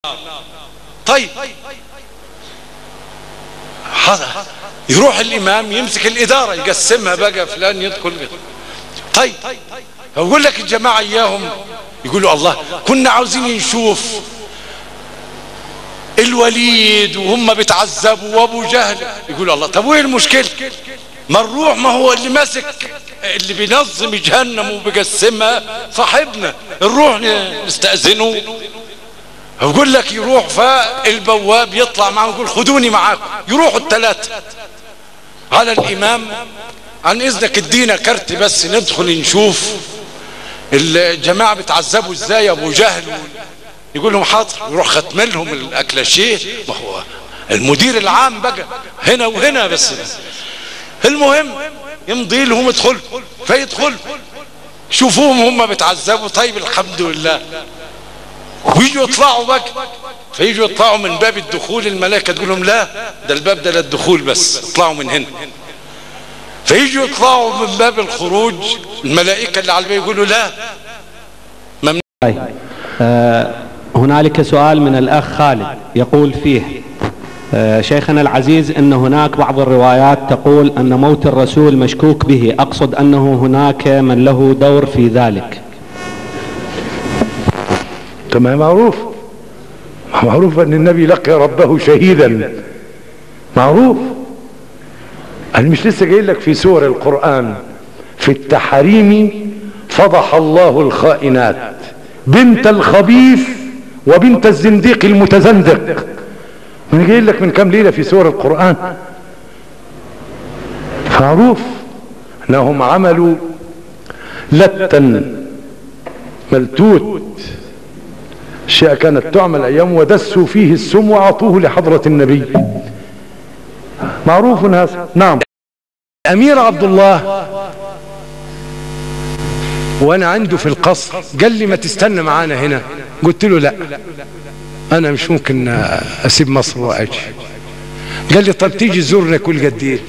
طيب هذا يروح الامام يمسك الاداره يقسمها بقى فلان يدخل طيب اقول لك الجماعه اياهم يقولوا الله كنا عاوزين نشوف الوليد وهم بيتعذبوا وابو جهل يقولوا الله طب وايه المشكله ما نروح ما هو اللي ماسك اللي بينظم جهنم وبيقسمها صاحبنا نروح نستأذنه يقول لك يروح فالبواب يطلع معه يقول خدوني معاكم يروحوا الثلاثة على الإمام عن إذنك ادينا كارت بس ندخل نشوف الجماعة بتعذبوا ازاي ابو جهل يقول لهم حاضر يروح ختم لهم الاكلاشيه ما هو المدير العام بقى هنا وهنا بس المهم يمضي لهم ادخل فيدخل شوفوهم هم بتعذبوا طيب الحمد لله ويجوا يطلعوا بقى فيجوا يطلعوا من باب الدخول الملائكة تقول لهم لا ده الباب ده للدخول بس اطلعوا من هنا فيجوا يطلعوا من باب الخروج الملائكة اللي على الباب يقولوا لا ممنوع طيب. آه هنالك سؤال من الأخ خالد يقول فيه آه شيخنا العزيز أن هناك بعض الروايات تقول أن موت الرسول مشكوك به أقصد أنه هناك من له دور في ذلك تمام معروف معروف أن النبي لقي ربه شهيدا معروف أنا مش لسه جاي لك في سور القرآن في التحريم فضح الله الخائنات بنت الخبيث وبنت الزنديق المتزندق من جاي لك من كم ليلة في سور القرآن معروف انهم عملوا لتا ملتوت اشياء كانت تعمل ايام ودسوا فيه السم واعطوه لحضرة النبي معروف هذا نعم امير عبد الله وانا عنده في القصر قال لي ما تستنى معانا هنا قلت له لا انا مش ممكن اسيب مصر واجي قال لي طب تيجي تزورنا كل قد ايه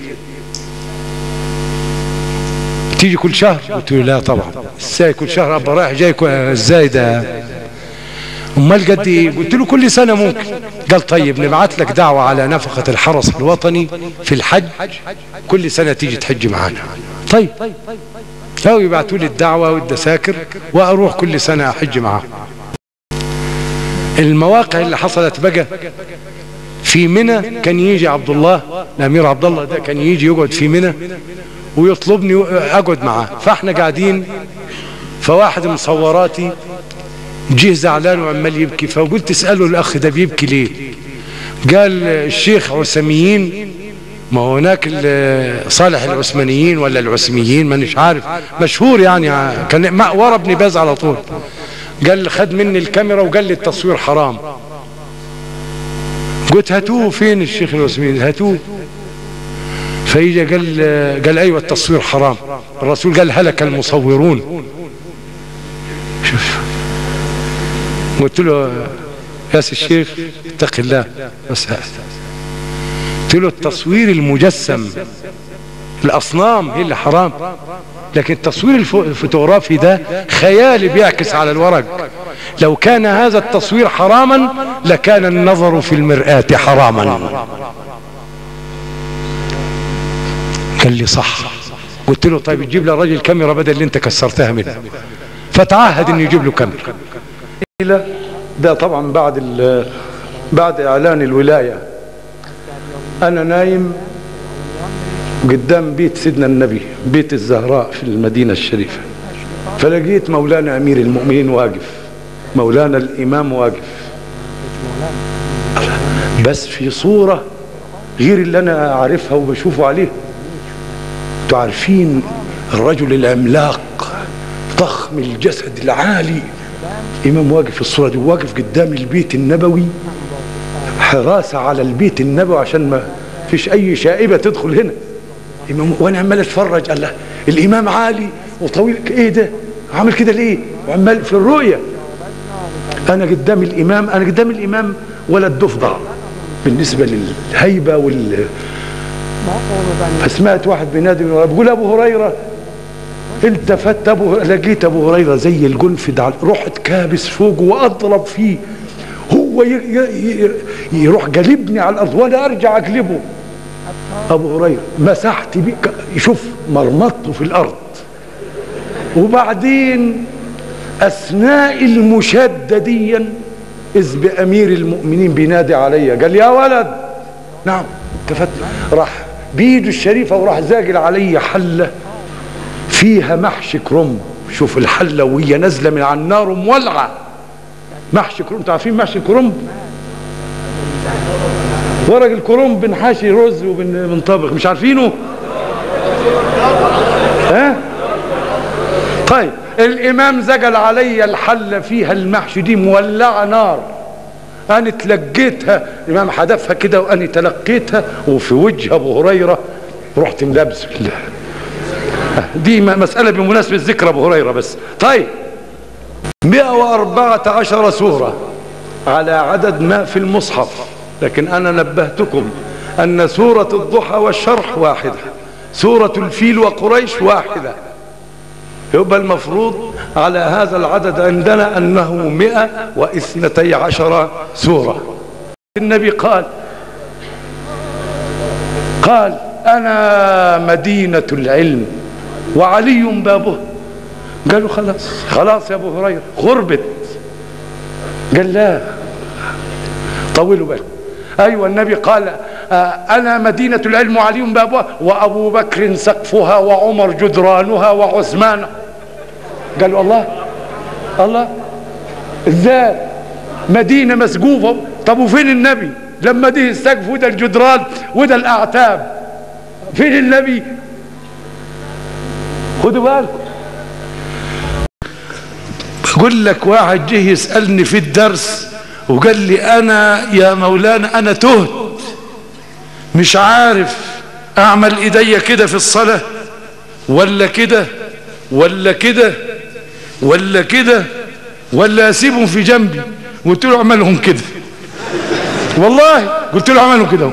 تيجي كل شهر قلت له لا طبعا ازاي كل شهر ابقى رايح جاي ازاي ده امال قد ايه قلت له كل سنه ممكن قال طيب نبعت لك دعوه على نفقه الحرس الوطني في الحج كل سنه تيجي تحج معانا طيب لو يبعتوا لي الدعوه والدساكر واروح كل سنه احج معاهم المواقع اللي حصلت بقى في منى كان يجي عبد الله الامير عبد الله ده كان يجي يقعد في منى ويطلبني اقعد معاه فاحنا قاعدين فواحد مصوراتي جه زعلان وعمال يبكي فقلت اساله الاخ ده بيبكي ليه قال الشيخ عثميين ما هو هناك صالح العثمانيين ولا العثميين ما مش عارف مشهور يعني كان ورا ابن باز على طول قال خد مني الكاميرا وقال لي التصوير حرام قلت هاتوه فين الشيخ العثماني هاتوه فيجي قال قال ايوه التصوير حرام الرسول قال هلك المصورون شوف قلت له يا سي الشيخ اتق الله بس قلت له التصوير المجسم الاصنام هي اللي حرام لكن التصوير الفوتوغرافي ده خيالي بيعكس على الورق لو كان هذا التصوير حراما لكان النظر في المرآة حراما قال لي صح قلت له طيب تجيب لي الراجل كاميرا بدل اللي انت كسرتها منه فتعهد انه يجيب له كاميرا ده طبعا بعد بعد اعلان الولايه انا نايم قدام بيت سيدنا النبي بيت الزهراء في المدينة الشريفة فلقيت مولانا أمير المؤمنين واقف مولانا الإمام واقف بس في صورة غير اللي أنا أعرفها وبشوفه عليه تعرفين الرجل العملاق ضخم الجسد العالي إمام واقف في الصورة دي واقف قدام البيت النبوي حراسة على البيت النبوي عشان ما فيش أي شائبة تدخل هنا إمام وانا عمال اتفرج الله الامام عالي وطويل ايه ده عامل كده ليه وعمال في الرؤية انا قدام الامام انا قدام الامام ولا الضفدع بالنسبة للهيبة وال فسمعت واحد بينادي بقول ابو هريرة التفت ابو لقيت ابو هريرة زي الجنفد رحت كابس فوقه واضرب فيه هو ي- ي- ي- يروح جلبني على الارض وانا ارجع اجلبه ابو هريره مسحت بيه ك- شوف مرمطته في الارض وبعدين اثناء المشاده ديا اذ بامير المؤمنين بينادي عليا قال يا ولد نعم التفت راح بيده الشريفه وراح زاجل علي حله فيها محشي كرنب شوف الحله وهي نازله من على النار ومولعه محشي كرنب انتوا عارفين محشي كرنب ورق الكرنب بنحاشي رز وبنطبخ مش عارفينه ها طيب الامام زجل علي الحله فيها المحشي دي مولعه نار انا تلقيتها الامام حدفها كده وانا تلقيتها وفي وجه ابو هريره رحت ملابس بالله دي م- مسألة بمناسبة ذكر أبو هريرة بس طيب 114 سورة على عدد ما في المصحف لكن أنا نبهتكم أن سورة الضحى والشرح واحدة سورة الفيل وقريش واحدة يبقى المفروض على هذا العدد عندنا أنه مئة واثنتي عشر سورة النبي قال قال أنا مدينة العلم وعلي بابه قالوا خلاص خلاص يا أبو هريرة غربت قال لا طولوا بالك أيوة النبي قال آه، أنا مدينة العلم وعلي بابها وأبو بكر سقفها وعمر جدرانها وعثمان قالوا الله الله ازاي مدينة مسقوفة طب وفين النبي لما دي السقف وده الجدران وده الأعتاب فين النبي خدوا بالكم بقول لك واحد جه يسألني في الدرس وقال لي أنا يا مولانا أنا تهت مش عارف أعمل إيديا كده في الصلاة ولا كده ولا كده ولا كده ولا أسيبهم في جنبي قلت له اعملهم كده والله قلت له اعملهم كده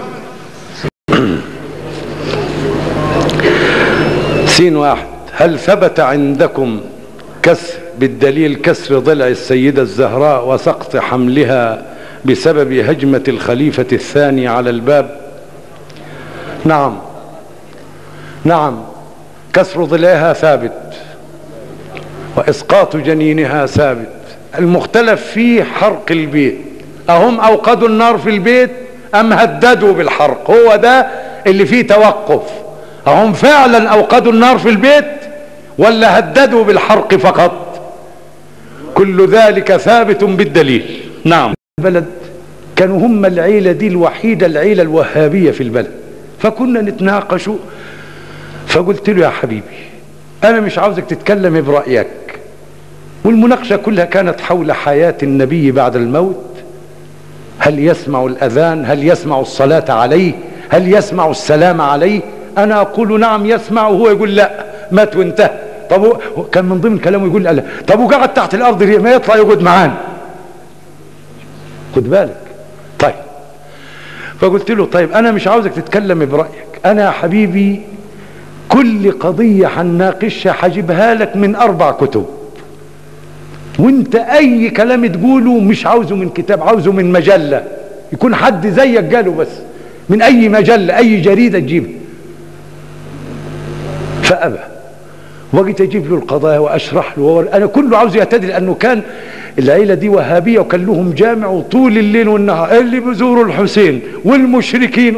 سين واحد هل ثبت عندكم كسر بالدليل كسر ضلع السيدة الزهراء وسقط حملها بسبب هجمة الخليفة الثاني على الباب نعم نعم كسر ضلعها ثابت وإسقاط جنينها ثابت المختلف فيه حرق البيت أهم أوقدوا النار في البيت أم هددوا بالحرق هو ده اللي فيه توقف أهم فعلا أوقدوا النار في البيت ولا هددوا بالحرق فقط كل ذلك ثابت بالدليل نعم البلد كانوا هم العيلة دي الوحيدة العيلة الوهابية في البلد فكنا نتناقشوا فقلت له يا حبيبي أنا مش عاوزك تتكلم برأيك والمناقشة كلها كانت حول حياة النبي بعد الموت هل يسمع الأذان هل يسمع الصلاة عليه هل يسمع السلام عليه أنا أقول نعم يسمع وهو يقول لا مات وانتهى طب هو كان من ضمن كلامه يقول لا طب وقعد تحت الأرض ليه ما يطلع يقعد معانا خد بالك طيب فقلت له طيب أنا مش عاوزك تتكلم برأيك أنا يا حبيبي كل قضية هنناقشها هجيبها لك من أربع كتب وانت اي كلام تقوله مش عاوزه من كتاب عاوزه من مجلة يكون حد زيك قاله بس من اي مجلة اي جريدة تجيبها فابى وجيت اجيب له القضايا واشرح له وور... انا كله عاوز يهتدي لانه كان العيله دي وهابيه وكان لهم جامع وطول الليل والنهار اللي بيزوروا الحسين والمشركين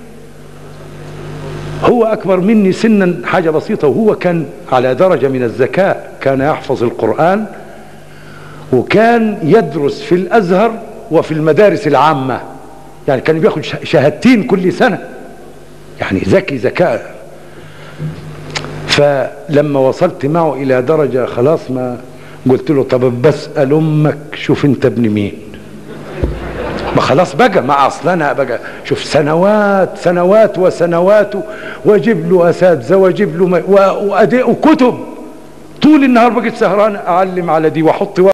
هو اكبر مني سنا حاجه بسيطه وهو كان على درجه من الذكاء كان يحفظ القران وكان يدرس في الازهر وفي المدارس العامه يعني كان بياخد شهادتين كل سنه يعني ذكي ذكاء فلما وصلت معه الى درجه خلاص ما قلت له طب بسال امك شوف انت ابن مين ما خلاص بقى مع اصلنا بقى شوف سنوات سنوات وسنوات واجيب له اساتذه واجيب له وكتب طول النهار بقيت سهران اعلم على دي واحط